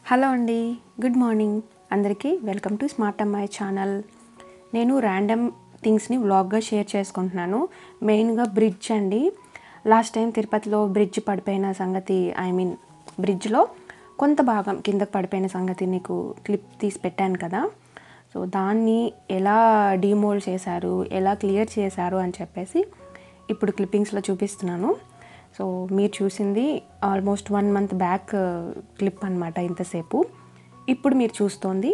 hello అండి good morning అందరికీ welcome to smart అమ్మాయి ఛానల్ నేను ర్యాండమ్ థింగ్స్ని వ్లాగ్గా షేర్ చేసుకుంటున్నాను మెయిన్గా బ్రిడ్జ్ అండి లాస్ట్ టైం తిరుపతిలో బ్రిడ్జ్ పడిపోయిన సంగతి ఐ మీన్ బ్రిడ్జ్లో కొంత భాగం కిందకు పడిపోయిన సంగతి నీకు క్లిప్ తీసి పెట్టాను కదా సో దాన్ని ఎలా డీమోల్డ్ చేశారు ఎలా క్లియర్ చేశారు అని చెప్పేసి ఇప్పుడు క్లిప్పింగ్స్లో చూపిస్తున్నాను సో మీరు చూసింది almost one month back clip అనమాట ఇంతసేపు ఇప్పుడు మీరు చూస్తోంది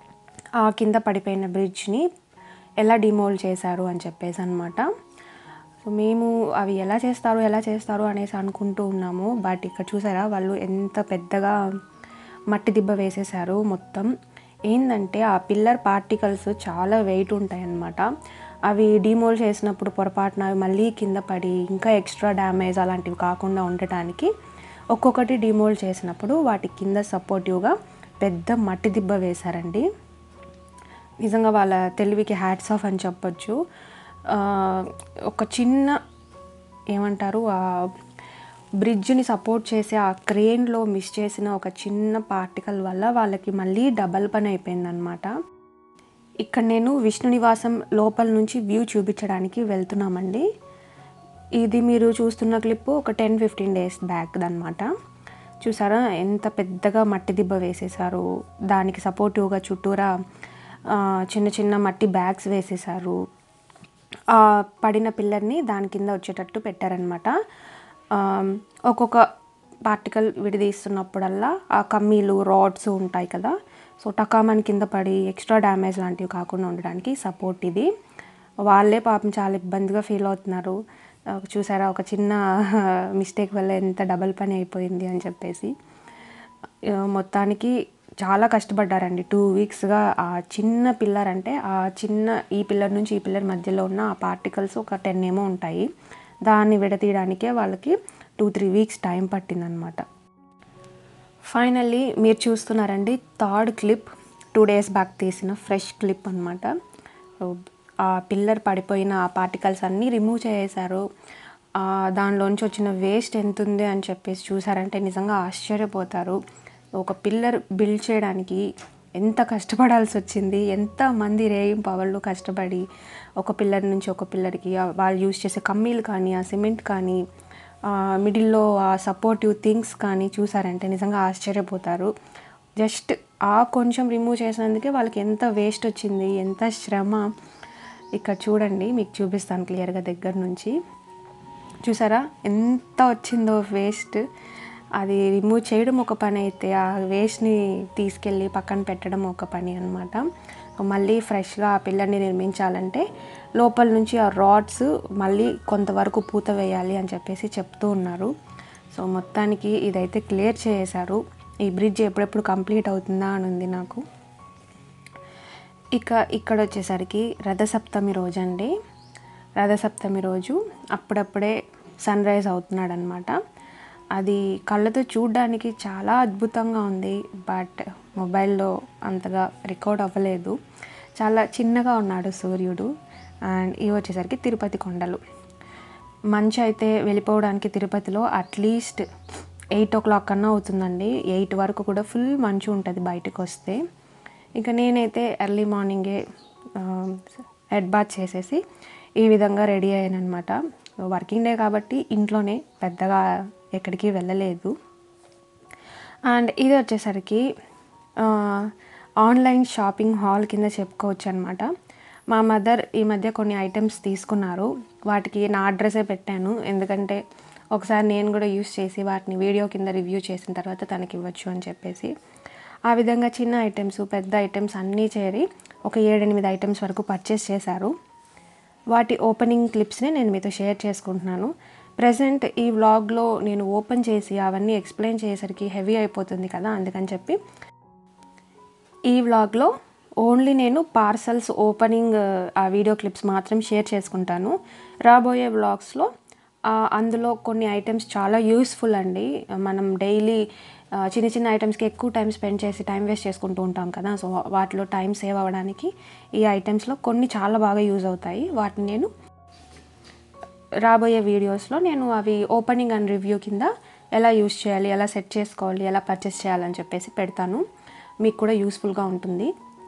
ఆ కింద పడిపోయిన బ్రిడ్జ్ని ఎలా డిమోల్డ్ చేశారు అని చెప్పేసి అనమాట సో మేము అవి ఎలా చేస్తారు ఎలా చేస్తారు అనేసి అనుకుంటూ ఉన్నాము బట్ ఇక్కడ చూసారా వాళ్ళు ఎంత పెద్దగా మట్టి దిబ్బ వేసేసారు మొత్తం ఏంటంటే ఆ పిల్లర్ పార్టికల్స్ చాలా వెయిట్ ఉంటాయి అన్నమాట అవి డిమోల్ చేసినప్పుడు పొరపాటున అవి మళ్ళీ కింద పడి ఇంకా ఎక్స్ట్రా డ్యామేజ్ అలాంటివి కాకుండా ఉండటానికి ఒక్కొక్కటి డిమోల్ చేసినప్పుడు వాటి కింద సపోర్టివ్గా పెద్ద మట్టి దిబ్బ వేశారండి నిజంగా వాళ్ళ తెలివికి హ్యాట్స్ ఆఫ్ అని చెప్పొచ్చు ఆ, ఒక చిన్న ఏమంటారు ఆ బ్రిడ్జ్ని సపోర్ట్ చేసే ఆ క్రేన్లో మిస్ చేసిన ఒక చిన్న పార్టికల్ వల్ల వాళ్ళకి మళ్ళీ డబల్ పని అయిపోయిందనమాట ఇక్కడ నేను విష్ణు నివాసం లోపల నుంచి వ్యూ చూపించడానికి వెళ్తున్నామండి ఇది మీరు చూస్తున్న క్లిప్ ఒక టెన్ ఫిఫ్టీన్ డేస్ బ్యాక్ అనమాట చూసారా ఎంత పెద్దగా మట్టి దిబ్బ వేసేసారు దానికి సపోర్టివ్గా చుట్టూరా ఆ, చిన్న చిన్న మట్టి బ్యాగ్స్ వేసేసారు ఆ పడిన పిల్లర్ని దాని కింద వచ్చేటట్టు పెట్టారనమాట ఒక్కొక్క పార్టికల్ విడిదీస్తున్నప్పుడల్లా ఆ కమ్మీలు రాడ్స్ ఉంటాయి కదా సో టకామని కింద పడి ఎక్స్ట్రా డ్యామేజ్ లాంటివి కాకుండా ఉండడానికి సపోర్ట్ ఇది వాళ్ళే పాపం చాలా ఇబ్బందిగా ఫీల్ అవుతున్నారు ఆ, చూసారా ఒక చిన్న మిస్టేక్ వల్ల ఎంత డబల్ పని అయిపోయింది అని చెప్పేసి ఆ, మొత్తానికి చాలా కష్టపడ్డారండి టూ వీక్స్గా ఆ చిన్న పిల్లర్ అంటే ఆ చిన్న ఈ పిల్లర్ నుంచి ఈ పిల్లర్ మధ్యలో ఉన్న ఆ పార్టికల్స్ ఒక టెన్ ఏమో ఉంటాయి దాన్ని విడతీయడానికే వాళ్ళకి టూ త్రీ వీక్స్ టైం పట్టిందనమాట ఫైనల్లీ మీరు చూస్తున్నారండి third clip two days back తీసిన ఫ్రెష్ క్లిప్ అనమాట ఆ పిల్లర్ పడిపోయిన ఆ పార్టికల్స్ అన్నీ రిమూవ్ చేసేసారు ఆ, దానిలోంచి వచ్చిన వేస్ట్ ఎంత ఉంది అని చెప్పేసి చూసారంటే నిజంగా ఆశ్చర్యపోతారు ఒక పిల్లర్ బిల్డ్ చేయడానికి ఎంత కష్టపడాల్సి వచ్చింది ఎంత మంది రేయం పవర్లు కష్టపడి ఒక పిల్లర్ నుంచి ఒక పిల్లర్కి ఆ వాళ్ళు యూజ్ చేసే కమ్మీలు కానీ ఆ సిమెంట్ కానీ మిడిల్లో ఆ సపోర్టివ్ థింగ్స్ కానీ చూసారంటే నిజంగా ఆశ్చర్యపోతారు జస్ట్ ఆ కొంచెం రిమూవ్ చేసినందుకే వాళ్ళకి ఎంత వేస్ట్ వచ్చింది ఎంత శ్రమ ఇక్కడ చూడండి మీకు చూపిస్తాను క్లియర్గా దగ్గర నుంచి చూసారా ఎంత వచ్చిందో వేస్ట్ అది రిమూవ్ చేయడం ఒక పని అయితే ఆ వేస్ట్ని తీసుకెళ్ళి పక్కన పెట్టడం ఒక పని అనమాట మళ్ళీ ఫ్రెష్గా ఆ పిల్లర్ని నిర్మించాలంటే లోపల నుంచి ఆ రాడ్స్ మళ్ళీ కొంతవరకు పూత వేయాలి అని చెప్పేసి చెప్తూ ఉన్నారు సో మొత్తానికి ఇదైతే క్లియర్ చేశారు ఈ బ్రిడ్జ్ ఎప్పుడెప్పుడు కంప్లీట్ అవుతుందా అని ఉంది నాకు ఇక ఇక్కడ వచ్చేసరికి రథసప్తమి రోజు అండి రథసప్తమి రోజు అప్పుడప్పుడే సన్ రైజ్ అవుతున్నాడు అనమాట అది కళ్ళతో చూడడానికి చాలా అద్భుతంగా ఉంది బట్ మొబైల్లో అంతగా రికార్డ్ అవ్వలేదు చాలా చిన్నగా ఉన్నాడు సూర్యుడు అండ్ ఇవి వచ్చేసరికి తిరుపతి కొండలు మంచు అయితే వెళ్ళిపోవడానికి తిరుపతిలో అట్లీస్ట్ ఎయిట్ ఓ క్లాక్ కన్నా అవుతుందండి ఎయిట్ వరకు కూడా ఫుల్ మంచు ఉంటుంది బయటకు వస్తే ఇక నేనైతే ఎర్లీ మార్నింగే హెడ్ బాత్ చేసేసి ఈ విధంగా రెడీ అయ్యాను అనమాట వర్కింగ్ డే కాబట్టి ఇంట్లోనే పెద్దగా ఎక్కడికి వెళ్ళలేదు అండ్ ఇది వచ్చేసరికి ఆ, ఆన్లైన్ షాపింగ్ హాల్ కింద చెప్పుకోవచ్చు అనమాట మా మదర్ ఈ మధ్య కొన్ని ఐటమ్స్ తీసుకున్నారు వాటికి నా అడ్రస్సే పెట్టాను ఎందుకంటే ఒకసారి నేను కూడా యూస్ చేసి వాటిని వీడియో కింద రివ్యూ చేసిన తర్వాత తనకి ఇవ్వచ్చు అని చెప్పేసి ఆ విధంగా చిన్న ఐటమ్స్ పెద్ద ఐటమ్స్ అన్నీ చేరి ఒక ఏడెనిమిది ఐటమ్స్ వరకు పర్చేస్ చేశారు వాటి ఓపెనింగ్ క్లిప్స్ని నేను మీతో షేర్ చేసుకుంటున్నాను ప్రజెంట్ ఈ వ్లాగ్లో నేను ఓపెన్ చేసి అవన్నీ ఎక్స్ప్లెయిన్ చేసేసరికి హెవీ అయిపోతుంది కదా అందుకని చెప్పి ఈ వ్లాగ్లో ఓన్లీ నేను పార్సల్స్ ఓపెనింగ్ ఆ వీడియో క్లిప్స్ మాత్రం షేర్ చేసుకుంటాను రాబోయే వ్లాగ్స్లో అందులో కొన్ని ఐటమ్స్ చాలా యూస్ఫుల్ అండి మనం డైలీ చిన్న చిన్న ఐటమ్స్కి ఎక్కువ టైం స్పెండ్ చేసి టైం వేస్ట్ చేసుకుంటూ ఉంటాం కదా సో వాటిలో టైం సేవ్ అవ్వడానికి ఈ ఐటమ్స్లో కొన్ని చాలా బాగా యూజ్ అవుతాయి వాటిని నేను రాబోయే వీడియోస్లో నేను అవి ఓపెనింగ్ అండ్ రివ్యూ కింద ఎలా యూస్ చేయాలి ఎలా సెట్ చేసుకోవాలి ఎలా పర్చేస్ చేయాలని చెప్పేసి పెడతాను మీకు కూడా యూస్ఫుల్గా ఉంటుంది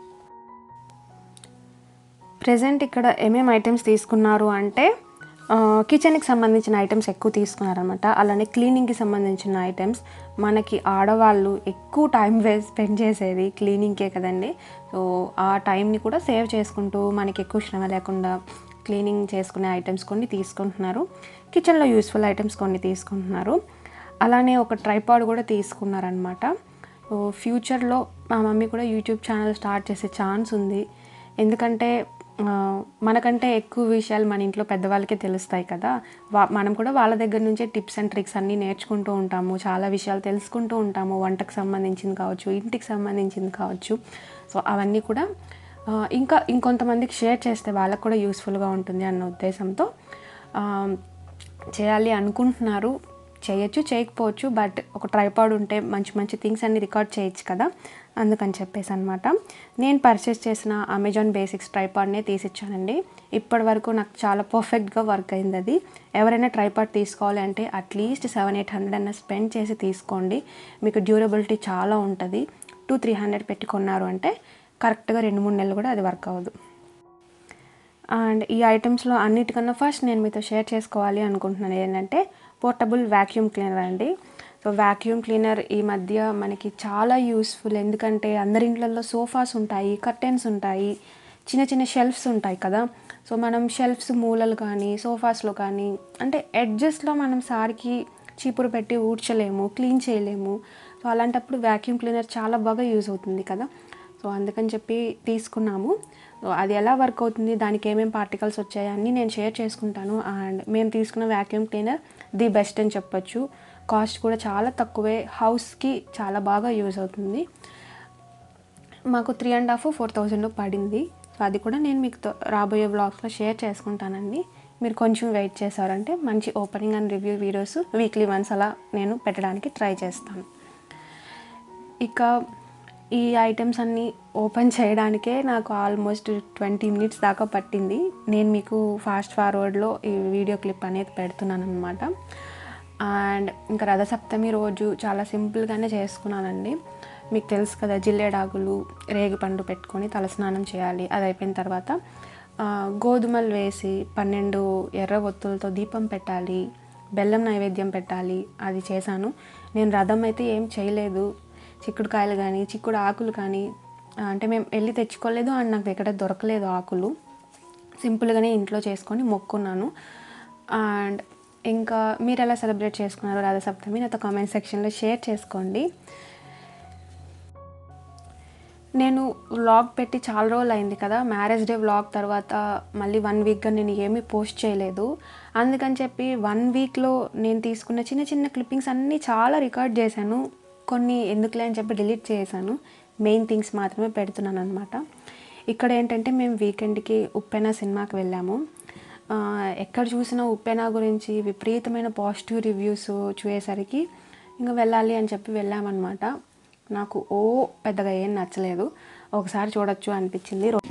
ప్రజెంట్ ఇక్కడ ఏమేమి ఐటమ్స్ తీసుకున్నారు అంటే కిచెన్కి సంబంధించిన ఐటమ్స్ ఎక్కువ తీసుకున్నారనమాట అలానే క్లీనింగ్కి సంబంధించిన ఐటమ్స్ మనకి ఆడవాళ్ళు ఎక్కువ టైం వేస్ట్ స్పెండ్ చేసేది క్లీనింగ్కే కదండి సో ఆ టైంని కూడా సేవ్ చేసుకుంటూ మనకి ఎక్కువ శ్రమ లేకుండా క్లీనింగ్ చేసుకునే ఐటమ్స్ కొన్ని తీసుకుంటున్నారు కిచెన్లో యూస్ఫుల్ ఐటమ్స్ కొన్ని తీసుకుంటున్నారు అలానే ఒక ట్రైపాడ్ కూడా తీసుకున్నారనమాట సో ఫ్యూచర్లో మా మమ్మీ కూడా యూట్యూబ్ ఛానల్ స్టార్ట్ చేసే ఛాన్స్ ఉంది ఎందుకంటే ఆ, మనకంటే ఎక్కువ విషయాలు మన ఇంట్లో పెద్దవాళ్ళకే తెలుస్తాయి కదా వా మనం కూడా వాళ్ళ దగ్గర నుంచే టిప్స్ అండ్ ట్రిక్స్ అన్నీ నేర్చుకుంటూ ఉంటాము చాలా విషయాలు తెలుసుకుంటూ ఉంటాము వంటకు సంబంధించింది కావచ్చు ఇంటికి సంబంధించింది కావచ్చు సో అవన్నీ కూడా ఆ, ఇంకా ఇంకొంతమందికి షేర్ చేస్తే వాళ్ళకు కూడా యూస్ఫుల్గా ఉంటుంది అన్న ఉద్దేశంతో ఆ, చేయాలి అనుకుంటున్నారు చేయొచ్చు చేయకపోవచ్చు బట్ ఒక ట్రైపాడ్ ఉంటే మంచి మంచి థింగ్స్ అన్ని రికార్డ్ చేయొచ్చు కదా అందుకని చెప్పేసి అనమాట నేను పర్చేస్ చేసిన అమెజాన్ బేసిక్స్ ట్రైపాడ్నే తీసిచ్చానండి ఇప్పటి వరకు నాకు చాలా పర్ఫెక్ట్గా వర్క్ అయింది అది ఎవరైనా ట్రైపాడ్ తీసుకోవాలి అంటే అట్లీస్ట్ సెవెన్ ఎయిట్ హండ్రెడ్ అన్న స్పెండ్ చేసి తీసుకోండి మీకు డ్యూరబిలిటీ చాలా ఉంటుంది టూ త్రీ హండ్రెడ్ పెట్టి కొన్నారు అంటే కరెక్ట్గా రెండు మూడు నెలలు కూడా అది వర్క్ అవ్వదు అండ్ ఈ ఐటమ్స్లో అన్నిటికన్నా ఫస్ట్ నేను మీతో షేర్ చేసుకోవాలి అనుకుంటున్నాను ఏంటంటే పోర్టబుల్ వ్యాక్యూమ్ క్లీనర్ అండి సో వ్యాక్యూమ్ క్లీనర్ ఈ మధ్య మనకి చాలా యూస్ఫుల్ ఎందుకంటే అందరి ఇంట్లలో సోఫాస్ ఉంటాయి కర్టెన్స్ ఉంటాయి చిన్న చిన్న షెల్ఫ్స్ ఉంటాయి కదా సో మనం షెల్ఫ్స్ మూలలు కానీ సోఫాస్లో కానీ అంటే ఎడ్జస్ట్లో మనం సారికి చీపురు పెట్టి ఊడ్చలేము క్లీన్ చేయలేము సో అలాంటప్పుడు వ్యాక్యూమ్ క్లీనర్ చాలా బాగా యూజ్ అవుతుంది కదా సో అందుకని చెప్పి తీసుకున్నాము సో అది ఎలా వర్క్ అవుతుంది దానికి ఏమేమి పార్టికల్స్ వచ్చాయి అన్నీ నేను షేర్ చేసుకుంటాను అండ్ మేము తీసుకున్న వ్యాక్యూమ్ క్లీనర్ ది బెస్ట్ అని చెప్పొచ్చు కాస్ట్ కూడా చాలా తక్కువే హౌస్కి చాలా బాగా యూజ్ అవుతుంది మాకు three and half four thousand పడింది సో అది కూడా నేను మీకు తో- రాబోయే వ్లాగ్స్లో షేర్ చేసుకుంటానండి మీరు కొంచెం వెయిట్ చేశారంటే మంచి opening and review videos weekly once అలా నేను పెట్టడానికి ట్రై చేస్తాను ఇక ఈ ఐటమ్స్ అన్నీ ఓపెన్ చేయడానికే నాకు ఆల్మోస్ట్ ట్వంటీ మినిట్స్ దాకా పట్టింది నేను మీకు ఫాస్ట్ ఫార్వర్డ్లో ఈ వీడియో క్లిప్ అనేది పెడుతున్నాను అనమాట అండ్ ఇంకా రథసప్తమి రోజు చాలా సింపుల్గానే చేసుకున్నానండి మీకు తెలుసు కదా జిల్లేడాకులు రేగిపండు పెట్టుకొని తలస్నానం చేయాలి అది అయిపోయిన తర్వాత ఆ, గోధుమలు వేసి పన్నెండు ఎర్ర ఒత్తులతో దీపం పెట్టాలి బెల్లం నైవేద్యం పెట్టాలి అది చేశాను నేను రథం అయితే ఏం చేయలేదు చిక్కుడుకాయలు కానీ చిక్కుడు ఆకులు కానీ ఆ, అంటే మేము వెళ్ళి తెచ్చుకోలేదు అండ్ నాకు ఎక్కడ దొరకలేదు ఆకులు సింపుల్గానే ఇంట్లో చేసుకొని మొక్కున్నాను అండ్ ఇంకా మీరు ఎలా సెలబ్రేట్ చేసుకున్నారు రథసప్తమి నాతో కామెంట్ సెక్షన్లో షేర్ చేసుకోండి నేను వ్లాగ్ పెట్టి చాలా రోజులు అయింది కదా మ్యారేజ్ డే వ్లాగ్ తర్వాత మళ్ళీ వన్ వీక్గా నేను ఏమీ పోస్ట్ చేయలేదు అందుకని చెప్పి వన్ వీక్లో నేను తీసుకున్న చిన్న చిన్న క్లిప్పింగ్స్ అన్నీ చాలా రికార్డ్ చేశాను కొన్ని ఎందుకులే అని చెప్పి డిలీట్ చేశాను మెయిన్ థింగ్స్ మాత్రమే పెడుతున్నాను అనమాట ఇక్కడ ఏంటంటే మేము వీకెండ్కి ఉప్పెన సినిమాకి వెళ్ళాము ఆ, ఎక్కడ చూసినా ఉప్పెన గురించి విపరీతమైన పాజిటివ్ రివ్యూస్ చూసేసరికి ఇంకా వెళ్ళాలి అని చెప్పి వెళ్ళామన్నమాట నాకు ఓ పెద్దగా ఏం నచ్చలేదు ఒకసారి చూడొచ్చు అనిపించింది రో-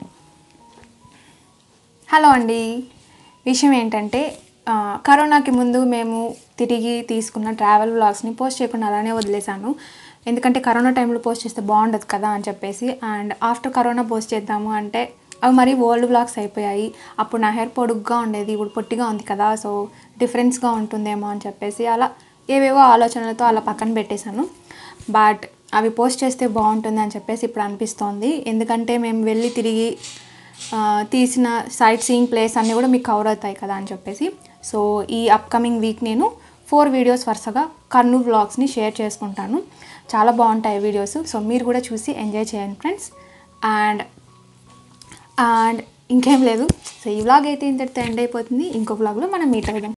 హలో అండి విషయం ఏంటంటే ఆ, కరోనాకి ముందు మేము తిరిగి తీసుకున్న ట్రావెల్ వ్లాగ్స్ని పోస్ట్ చేయకుండా అలానే వదిలేశాను ఎందుకంటే కరోనా టైంలో పోస్ట్ చేస్తే బాగుండదు కదా అని చెప్పేసి అండ్ ఆఫ్టర్ కరోనా పోస్ట్ చేద్దాము అంటే అవి మరి ఓల్డ్ వ్లాగ్స్ అయిపోయాయి అప్పుడు నా హెయిర్ పొడుగ్గా ఉండేది ఇప్పుడు పొట్టిగా ఉంది కదా సో డిఫరెన్స్గా ఉంటుందేమో అని చెప్పేసి అలా ఏవేవో ఆలోచనలతో అలా పక్కన పెట్టేశాను బట్ అవి పోస్ట్ చేస్తే బాగుంటుంది అని చెప్పేసి ఇప్పుడు అనిపిస్తోంది ఎందుకంటే మేము వెళ్ళి తిరిగి ఆ, తీసిన సైట్ సీయింగ్ ప్లేస్ అన్నీ కూడా మీకు కవర్ అవుతాయి కదా అని చెప్పేసి సో ఈ అప్కమింగ్ వీక్ నేను ఫోర్ వీడియోస్ వరుసగా కర్నూలు వ్లాగ్స్ని షేర్ చేసుకుంటాను చాలా బాగుంటాయి వీడియోస్ సో మీరు కూడా చూసి ఎంజాయ్ చేయండి ఫ్రెండ్స్ అండ్ అండ్ ఇంకేం లేదు సో ఈ వ్లాగ్ అయితే ఇంతటితో ఎండ్ అయిపోతుంది ఇంకో వ్లాగ్లో మనం మీట్ అవుదాం